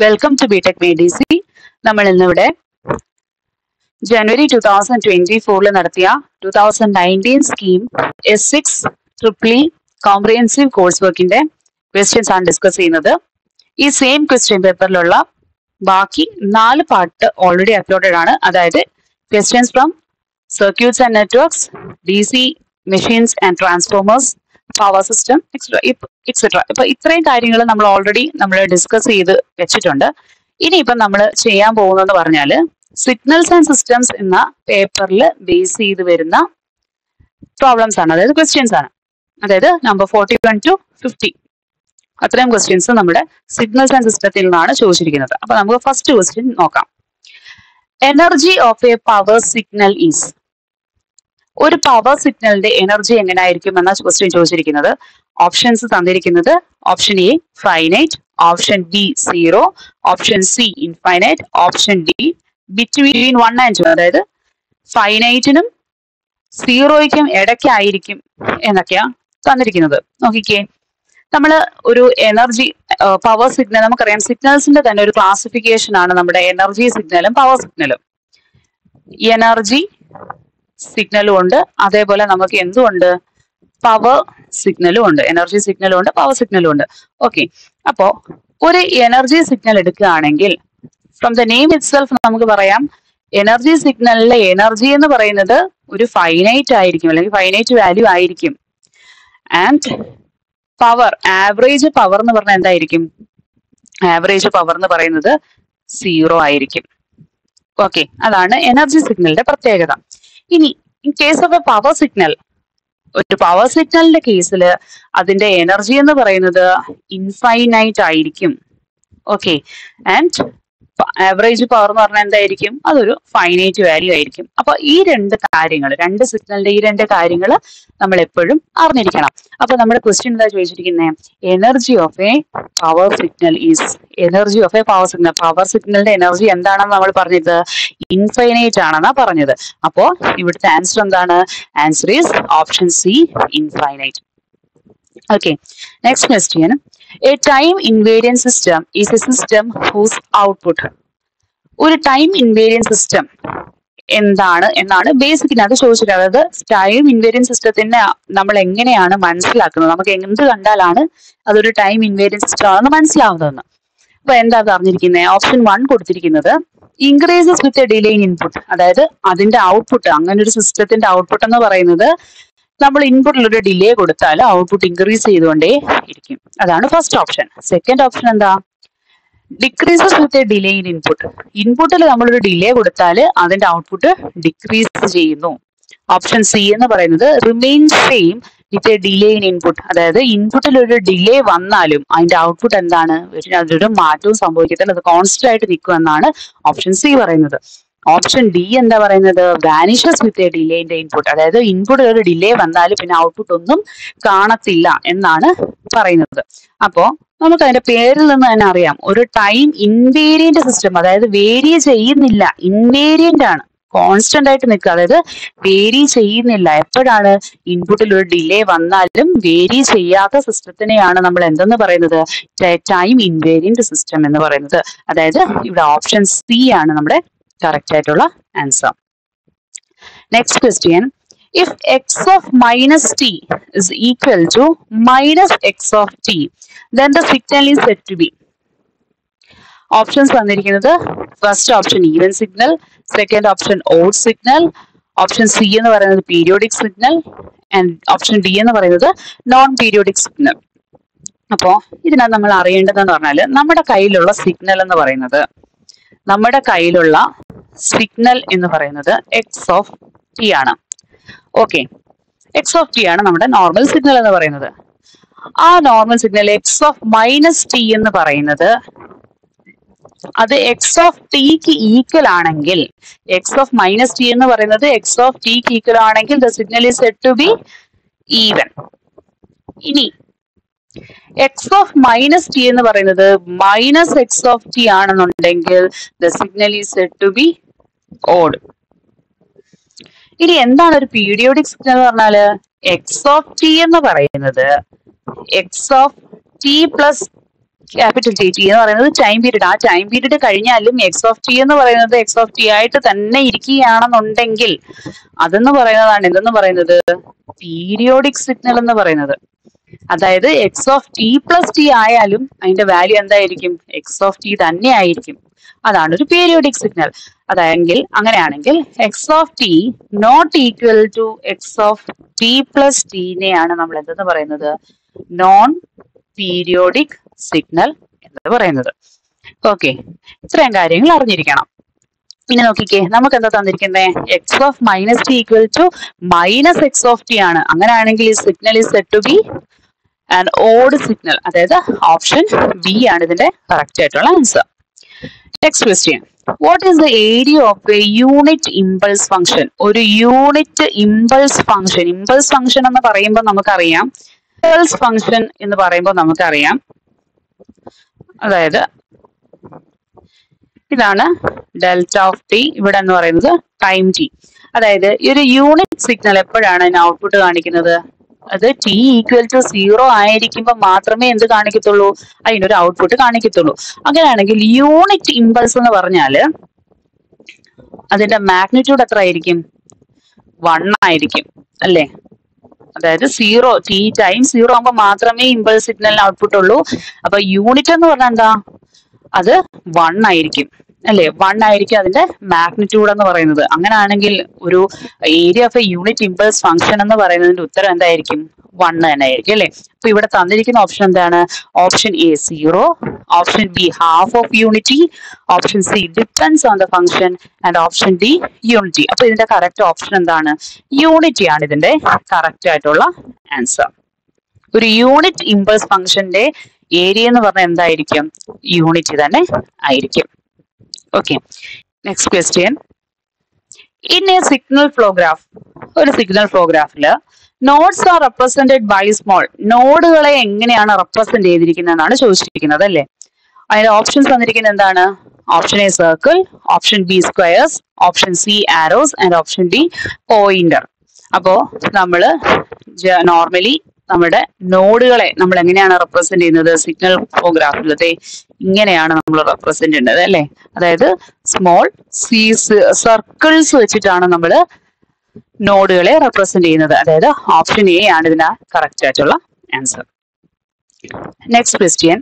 Welcome to BTech made easy നമ്മൾ ഇന്നിവിടെ January two thousand twenty ഫോറിൽ നടത്തിയ two thousand nineteen scheme S six triple E comprehensive course വർക്കിന്റെ questions ആണ് discuss ചെയ്യുന്നത് ഈ സെയിം ക്വസ്റ്റ്യൻ പേപ്പറിലുള്ള ബാക്കി നാല് പാർട്ട് ഓൾറെഡി അപ്ലോഡഡ് ആണ് അതായത് questions from circuits and networks D C machines and transformers power system etcetera ഇപ്പൊ ഇത്രയും കാര്യങ്ങൾ നമ്മൾ ഓൾറെഡി നമ്മൾ ഡിസ്കസ് ചെയ്ത് വെച്ചിട്ടുണ്ട് ഇനിയിപ്പം നമ്മൾ ചെയ്യാൻ പോകുന്നതെന്ന് പറഞ്ഞാൽ സിഗ്നൽസ് ആൻഡ് സിസ്റ്റംസ് എന്ന പേപ്പറിൽ ബേസ് ചെയ്ത് വരുന്ന പ്രോബ്ലംസ് ആണ് അതായത് ക്വസ്റ്റ്യൻസ് ആണ് അതായത് number forty one to fifty അത്രയും ക്വസ്റ്റ്യൻസ് നമ്മുടെ സിഗ്നൽസ് ആൻഡ് സിസ്റ്റത്തിൽ നിന്നാണ് ചോദിച്ചിരിക്കുന്നത് അപ്പൊ നമുക്ക് ഫസ്റ്റ് ക്വസ്റ്റ്യൻ നോക്കാം energy of a power signal is ഒരു പവർ സിഗ്നലിന്റെ എനർജി എങ്ങനെയായിരിക്കും എന്ന ക്വസ്റ്റ്യൻ ചോദിച്ചിരിക്കുന്നത് ഓപ്ഷൻസ് തന്നിരിക്കുന്നത് option A finite option B zero option C infinite option D between one and two അതായത് ഫൈനൈറ്റിനും സീറോയ്ക്കും ഇടയ്ക്കായിരിക്കും എന്നൊക്കെയാ തന്നിരിക്കുന്നത് നോക്കിക്കേ നമ്മൾ ഒരു എനർജി പവർ സിഗ്നൽ നമുക്കറിയാം സിഗ്നൽസിന്റെ തന്നെ ഒരു ക്ലാസിഫിക്കേഷൻ ആണ് നമ്മുടെ എനർജി സിഗ്നലും പവർ സിഗ്നലും എനർജി സിഗ്നലും ഉണ്ട് അതേപോലെ നമുക്ക് എന്തുണ്ട് പവർ സിഗ്നലും ഉണ്ട് എനർജി സിഗ്നലും ഉണ്ട് പവർ സിഗ്നലും ഉണ്ട് ഓക്കെ അപ്പോ ഒരു എനർജി സിഗ്നൽ എടുക്കുകയാണെങ്കിൽ from the name itself നമുക്ക് പറയാം എനർജി സിഗ്നലിലെ എനർജി എന്ന് പറയുന്നത് ഒരു ഫൈനൈറ്റ് ആയിരിക്കും അല്ലെങ്കിൽ ഫൈനൈറ്റ് വാല്യൂ ആയിരിക്കും ആൻഡ് പവർ ആവറേജ് പവർ എന്ന് പറഞ്ഞാൽ എന്തായിരിക്കും ആവറേജ് പവർ എന്ന് പറയുന്നത് സീറോ ആയിരിക്കും ഓക്കെ അതാണ് എനർജി സിഗ്നലിന്റെ പ്രത്യേകത ഇനി in case of a power signal ഒരു പവർ സിഗ്നലിന്റെ കേസിൽ അതിന്റെ എനർജി എന്ന് പറയുന്നത് ഇൻഫൈനൈറ്റ് ആയിരിക്കും ഓക്കെ ആൻഡ് ആവറേജ് പവർ എന്ന് പറഞ്ഞാൽ എന്തായിരിക്കും അതൊരു ഫൈനൈറ്റ് വാല്യൂ ആയിരിക്കും അപ്പൊ ഈ രണ്ട് കാര്യങ്ങൾ രണ്ട് സിഗ്നലിന്റെ ഈ രണ്ട് കാര്യങ്ങൾ നമ്മൾ എപ്പോഴും അറിഞ്ഞിരിക്കണം അപ്പൊ നമ്മുടെ ക്വസ്റ്റ്യൻ എന്താ ചോദിച്ചിരിക്കുന്നത് energy of a power signal is energy of a power signal power സിഗ്നലിന്റെ എനർജി എന്താണെന്ന് നമ്മൾ പറഞ്ഞത് ഇൻഫൈനൈറ്റ് ആണെന്നാ പറഞ്ഞത് അപ്പോ ഇവിടുത്തെ ആൻസർ എന്താണ് answer is option C infinite Okay, next question. A time invariant system is a system whose output. ഒരു time invariant system എന്താണ് എന്നാണ് ബേസിക്കിനകത്ത് ചോദിച്ചത് അതായത് ടൈം ഇൻവേരിയൻ സിസ്റ്റത്തിനെ നമ്മൾ എങ്ങനെയാണ് മനസ്സിലാക്കുന്നത് നമുക്ക് എന്ത് കണ്ടാലാണ് അതൊരു ടൈം ഇൻവേരിയൻ സിസ്റ്റം ആണെന്ന് മനസ്സിലാവുന്നതെന്ന് അപ്പൊ എന്താ പറഞ്ഞിരിക്കുന്നത് ഓപ്ഷൻ വൺ കൊടുത്തിരിക്കുന്നത് increases with a delay in input അതായത് അതിന്റെ ഔട്ട്പുട്ട് അങ്ങനെ ഒരു സിസ്റ്റത്തിന്റെ ഔട്ട്പുട്ട് എന്ന് പറയുന്നത് നമ്മൾ ഇൻപുട്ടിൽ ഒരു ഡിലേ കൊടുത്താൽ ഔട്ട്പുട്ട് ഇൻക്രീസ് ചെയ്തുകൊണ്ടേ ഇരിക്കും അതാണ് ഫസ്റ്റ് ഓപ്ഷൻ സെക്കൻഡ് ഓപ്ഷൻ എന്താ decreases with a delay in input ഇൻപുട്ടിൽ നമ്മളൊരു ഡിലേ കൊടുത്താൽ അതിന്റെ ഔട്ട്പുട്ട് ഡിക്രീസ് ചെയ്യുന്നു ഓപ്ഷൻ സി എന്ന് പറയുന്നത് remain same with a delay in input അതായത് ഇൻപുട്ടിൽ ഒരു ഡിലേ വന്നാലും അതിന്റെ ഔട്ട്പുട്ട് എന്താണ് ഒരു അതിലൊരു മാറ്റവും സംഭവിക്കത്തില്ല അത് കോൺസ്റ്റന്റ് ആയിട്ട് നിൽക്കും എന്നാണ് ഓപ്ഷൻ സി പറയുന്നത് ഓപ്ഷൻ ഡി എന്താ പറയുന്നത് vanishes with a delay in input അതായത് ഇൻപുട്ടിൽ ഒരു ഡിലേ വന്നാൽ പിന്നെ ഔട്ട്പുട്ട് ഒന്നും കാണത്തില്ല എന്നാണ് പറയുന്നത് അപ്പോ നമുക്ക് അതിന്റെ പേരിൽ നിന്ന് തന്നെ അറിയാം ഒരു ടൈം ഇൻവേരിയന്റ് സിസ്റ്റം അതായത് വേരി ചെയ്യുന്നില്ല ഇൻവേരിയന്റ് ആണ് കോൺസ്റ്റന്റ് ആയിട്ട് നിൽക്കുക അതായത് വേരി ചെയ്യുന്നില്ല എപ്പോഴാണ് ഇൻപുട്ടിൽ ഒരു ഡിലേ വന്നാലും വേരി ചെയ്യാത്ത സിസ്റ്റത്തിനെയാണ് നമ്മൾ എന്തെന്ന് പറയുന്നത് ടൈം ഇൻവേരിയന്റ് സിസ്റ്റം എന്ന് പറയുന്നത് അതായത് ഇവിടെ ഓപ്ഷൻ സി ആണ് നമ്മുടെ കറക്റ്റ് ആയിട്ടുള്ള answer next question if X of minus T is equal to minus X of T then the signal is set to be options തന്നിരിക്കുന്നത് first option even signal second option odd signal option C എന്ന് പറയുന്നത് periodic signal and option D എന്ന് പറയുന്നത് non periodic signal അപ്പോ ഇതിനകത്ത് നമ്മൾ അറിയേണ്ടതെന്ന് പറഞ്ഞാൽ നമ്മുടെ കയ്യിലുള്ള സിഗ്നൽ എന്ന് പറയുന്നത് നമ്മുടെ കയ്യിലുള്ള സിഗ്നൽ എന്ന് പറയുന്നത് എക്സ് ഓഫ് ടി ആണ് ഓക്കെ എക്സ് ഓഫ് ടി ആണ് നമ്മുടെ നോർമൽ സിഗ്നൽ എന്ന് പറയുന്നത് ആ normal signal X of minus T എന്ന് പറയുന്നത് അത് എക്സ് ഓഫ് ടിക്ക് ഈക്വൽ ആണെങ്കിൽ എക്സ് ഓഫ് മൈനസ് ടി എന്ന് പറയുന്നത് എക്സ് ഓഫ് ടിക്ക് ഈക്വൽ ആണെങ്കിൽ the signal is set to be even ഇനി എക്സ് ഓഫ് മൈനസ് ടി എന്ന് പറയുന്നത് മൈനസ് എക്സ് ഓഫ് ടി ആണെന്നുണ്ടെങ്കിൽ the signal is set to be odd ഇനി എന്താണ് ഒരു പീരിയോഡിക് സിഗ്നൽ എന്ന് പറഞ്ഞാല് എക്സ് ഓഫ് ടി എന്ന് പറയുന്നത് X of T plus capital T T എന്ന് പറയുന്നത് ടൈം പീരീഡ് ആ ടൈം പീരീഡ് കഴിഞ്ഞാലും എക്സ് ഓഫ് ടി എന്ന് പറയുന്നത് എക്സ് ഓഫ് ടി ആയിട്ട് തന്നെ ഇരിക്കുകയാണെന്നുണ്ടെങ്കിൽ അതെന്ന് പറയുന്നതാണ് എന്തെന്ന് പറയുന്നത് പീരിയോഡിക് സിഗ്നൽ എന്ന് പറയുന്നത് അതായത് X of T plus T ആയാലും അതിന്റെ വാല്യൂ എന്തായിരിക്കും എക്സ് ഓഫ് ടി തന്നെ ആയിരിക്കും അതാണ് ഒരു പീരിയോഡിക് സിഗ്നൽ അതായെങ്കിൽ അങ്ങനെയാണെങ്കിൽ X of T not equal to X of T plus ടീനെയാണ് നമ്മൾ എന്തെന്ന് പറയുന്നത് നോൺ പീരിയോഡിക് സിഗ്നൽ എന്ന് പറയുന്നത് ഓക്കെ ഇത്രയും കാര്യങ്ങൾ അറിഞ്ഞിരിക്കണം പിന്നെ നോക്കിക്കേ നമുക്ക് എന്താ തന്നിരിക്കുന്നത് X of minus T equal to minus X of T ആണ് അങ്ങനെയാണെങ്കിൽ ഈ signal is set to be an odd signal അതായത് ഓപ്ഷൻ ബി ആണ് ഇതിന്റെ കറക്റ്റ് ആയിട്ടുള്ള answer next question what is the area of a unit impulse function ഒരു unit impulse function impulse function എന്ന് പറയുമ്പോൾ നമുക്കറിയാം ഇമ്പൾസ് ഫംഗ്ഷൻ എന്ന് പറയുമ്പോൾ നമുക്കറിയാം അതായത് ഇതാണ് ഡെൽറ്റ ഓഫ് ടി ഇവിടെ എന്ന് പറയുന്നത് ടൈം ടി അതായത് ഈ ഒരു യൂണിറ്റ് സിഗ്നൽ എപ്പോഴാണ് അതിന് ഔട്ട്പുട്ട് കാണിക്കുന്നത് അത് ടി ഈക്വൽ ടു സീറോ ആയിരിക്കുമ്പോൾ മാത്രമേ എന്ത് കാണിക്കത്തുള്ളൂ അതിനൊരു ഔട്ട്പുട്ട് കാണിക്കത്തുള്ളൂ അങ്ങനെയാണെങ്കിൽ യൂണിറ്റ് ഇമ്പൾസ് എന്ന് പറഞ്ഞാല് അതിന്റെ മാഗ്നിറ്റ്യൂഡ് എത്ര ആയിരിക്കും വൺ ആയിരിക്കും അല്ലേ അതായത് സീറോ ടി ടൈം സീറോ ആകുമ്പോൾ മാത്രമേ ഇമ്പൾസ് സിഗ്നലിന് ഔട്ട്പുട്ട് ഉള്ളൂ അപ്പൊ യൂണിറ്റ് എന്ന് പറഞ്ഞാൽ എന്താ അത് വൺ ആയിരിക്കും അല്ലേ വൺ ആയിരിക്കും അതിന്റെ മാഗ്നിറ്റ്യൂഡ് എന്ന് പറയുന്നത് അങ്ങനെയാണെങ്കിൽ ഒരു area of a unit impulse function എന്ന് പറയുന്നതിന്റെ ഉത്തരം എന്തായിരിക്കും വൺ തന്നെ ആയിരിക്കും അല്ലേ അപ്പൊ ഇവിടെ തന്നിരിക്കുന്ന ഓപ്ഷൻ എന്താണ് option A zero option B half of unity option C depends on the function and option D unity അപ്പൊ ഇതിന്റെ കറക്റ്റ് ഓപ്ഷൻ എന്താണ് യൂണിറ്റി ആണ് ഇതിന്റെ കറക്റ്റ് ആയിട്ടുള്ള ആൻസർ ഒരു യൂണിറ്റ് ഇമ്പൾസ് ഫംഗ്ഷന്റെ ഏരിയ എന്ന് പറഞ്ഞാൽ എന്തായിരിക്കും യൂണിറ്റ് തന്നെ ആയിരിക്കും okay next question in a signal flowgraph ഒരു സിഗ്നൽ ഫ്ലോഗ്രാഫിൽ nodes are represented by small നോഡുകളെ എങ്ങനെയാണ് റെപ്രസെന്റ് ചെയ്തിരിക്കുന്നതെന്നാണ് ചോദിച്ചിരിക്കുന്നത് അല്ലേ അതിന്റെ ഓപ്ഷൻസ് തന്നിരിക്കുന്നത് എന്താണ് option A circle option B squares option C arrows and option D pointer അപ്പോ നമ്മള് നോർമലി നമ്മുടെ നോഡുകളെ നമ്മൾ എങ്ങനെയാണ് റെപ്രസെന്റ് ചെയ്യുന്നത് സിഗ്നൽ ഫോഗ്രാഫിൽ ഇങ്ങനെയാണ് നമ്മൾ റെപ്രസെന്റ് ചെയ്യുന്നത് അല്ലെ അതായത് സ്മോൾ സി സർക്കിൾസ് വെച്ചിട്ടാണ് നമ്മൾ നോഡുകളെ റെപ്രസെന്റ് ചെയ്യുന്നത് അതായത് ഓപ്ഷൻ എ ആണ് ഇതിന് കറക്റ്റ് ആയിട്ടുള്ള answer next question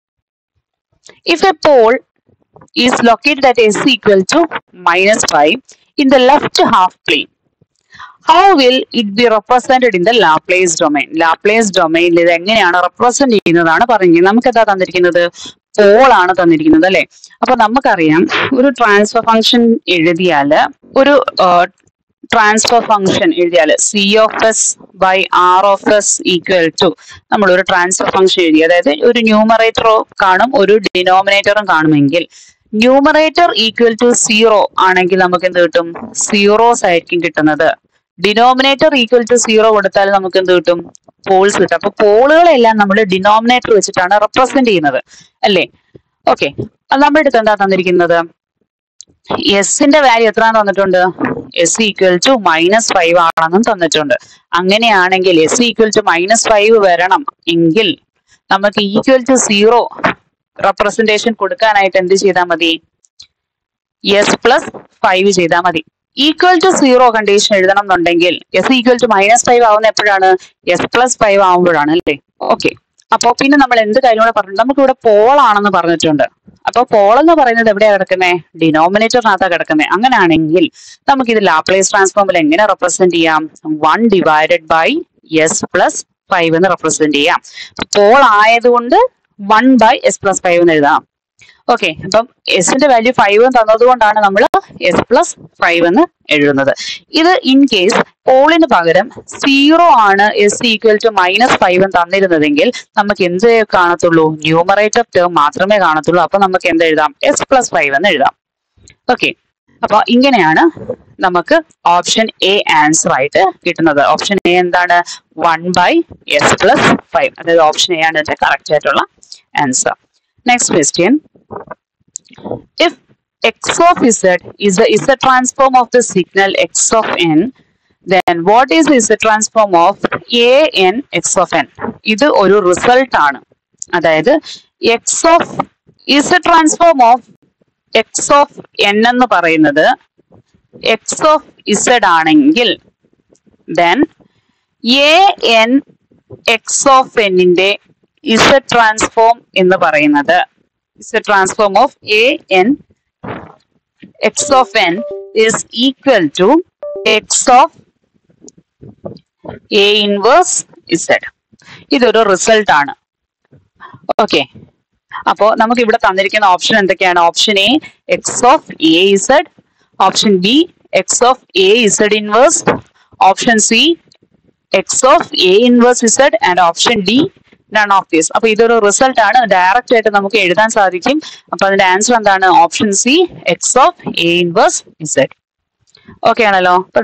if a pole is located at S equal to minus five in the left half plane how will it be represented in the Laplace domain Laplace ഡൊമൈനിൽ ഇത് എങ്ങനെയാണ് represent ചെയ്യുന്നതാണ് പറയുന്നത് നമുക്ക് എന്താ തന്നിരിക്കുന്നത് Paul ആണ് തന്നിരിക്കുന്നത് അല്ലെ അപ്പൊ നമുക്കറിയാം ഒരു ട്രാൻസ്ഫർ ഫംഗ്ഷൻ എഴുതിയാല് ഒരു ട്രാൻസ്ഫർ ഫംഗ്ഷൻ എഴുതിയാല് C of S by R of S equal to നമ്മൾ ഒരു ട്രാൻസ്ഫർ ഫംഗ്ഷൻ എഴുതി അതായത് ഒരു ന്യൂമറേറ്ററോ കാണും ഒരു ഡിനോമിനേറ്ററും കാണുമെങ്കിൽ ന്യൂമറേറ്റർ ഈക്വൽ ടു സീറോ ആണെങ്കിൽ നമുക്ക് എന്ത് കിട്ടും സീറോസ് ആയിരിക്കും കിട്ടുന്നത് ഡിനോമിനേറ്റർ ഈക്വൽ ടു സീറോ കൊടുത്താൽ നമുക്ക് എന്ത് കിട്ടും പോൾസ് കിട്ടും അപ്പൊ പോളുകളെല്ലാം നമ്മൾ ഡിനോമിനേറ്റർ വെച്ചിട്ടാണ് റെപ്രസെന്റ് ചെയ്യുന്നത് അല്ലേ ഓക്കെ അത് നമ്മുടെ അടുത്ത് എന്താ തന്നിരിക്കുന്നത് എസിന്റെ വാല്യൂ എത്രയാണെന്ന് തന്നിട്ടുണ്ട് S equal to minus five ആണെന്നും തന്നിട്ടുണ്ട് അങ്ങനെയാണെങ്കിൽ S equal to minus five വരണം എങ്കിൽ നമുക്ക് ഈക്വൽ ടു സീറോ റെപ്രസെന്റേഷൻ കൊടുക്കാനായിട്ട് എന്ത് ചെയ്താൽ മതി എസ് പ്ലസ് ഫൈവ് ചെയ്താൽ മതി ഈക്വൽ ടു സീറോ കണ്ടീഷൻ എഴുതണം എന്നുണ്ടെങ്കിൽ S equal to minus five ആവുന്ന എപ്പോഴാണ് എസ് പ്ലസ് ഫൈവ് ആവുമ്പോഴാണ് അല്ലേ ഓക്കെ അപ്പൊ പിന്നെ നമ്മൾ എന്ത് കാര്യം കൂടെ പറഞ്ഞു നമുക്ക് ഇവിടെ പോളാണെന്ന് പറഞ്ഞിട്ടുണ്ട് അപ്പൊ പോൾ എന്ന് പറയുന്നത് എവിടെയാ കിടക്കുന്നത് ഡിനോമിനേറ്ററിനകത്താ കിടക്കുന്നത് അങ്ങനെയാണെങ്കിൽ നമുക്ക് ഇത് ലാപ്ലേസ് ട്രാൻസ്ഫോമിൽ എങ്ങനെ റെപ്രസെന്റ് ചെയ്യാം one divided by S plus five എന്ന് റെപ്രസെന്റ് ചെയ്യാം പോൾ ആയതുകൊണ്ട് one by S plus five എന്ന് എഴുതാം ഓക്കെ അപ്പം എസിന്റെ വാല്യൂ ഫൈവ് തന്നതുകൊണ്ടാണ് നമ്മൾ എസ് പ്ലസ് ഫൈവ് എന്ന് എഴുതുന്നത് ഇത് ഇൻ കേസ് പോളിന് പകരം സീറോ ആണ് S equal to minus five തന്നിരുന്നതെങ്കിൽ നമുക്ക് എന്ത് കാണത്തുള്ളൂ ന്യൂമറേറ്റർ ടേം മാത്രമേ കാണത്തുള്ളൂ അപ്പൊ നമുക്ക് എന്ത് എഴുതാം എസ് പ്ലസ് ഫൈവ് എന്ന് എഴുതാം ഓക്കെ അപ്പൊ ഇങ്ങനെയാണ് നമുക്ക് ഓപ്ഷൻ എ ആൻസർ ആയിട്ട് കിട്ടുന്നത് ഓപ്ഷൻ എ എന്താണ് one by S plus five അതായത് ഓപ്ഷൻ എ ആണ് ഇതിന്റെ കറക്റ്റ് ആയിട്ടുള്ള answer next question if x of z is the z transform of the signal x of n then what is the z transform of a n x of n ഇത് ഒരു result ആണ് അതായത് X of is transform of X of N എന്ന് പറയുന്നത് X of Z ആണെങ്കിൽ then A N X of എന്നിന്റെ Z transform എന്ന് പറയുന്നത് Z transform of A N X of N is equal to x of a inverse z ഇതൊരു result ആണ് okay അപ്പോ നമുക്ക് ഇവിടെ തന്നിരിക്കുന്ന ഓപ്ഷൻ എന്തൊക്കെയാണ് option A X of A Z option B X of A Z inverse option C X of A inverse Z and option D none of these അപ്പൊ ഇതൊരു result ആണ് ഡയറക്റ്റ് ആയിട്ട് നമുക്ക് എഴുതാൻ സാധിക്കും അപ്പൊ അതിന്റെ ആൻസർ എന്താണ് option C X of A inverse Z okay ആണല്ലോ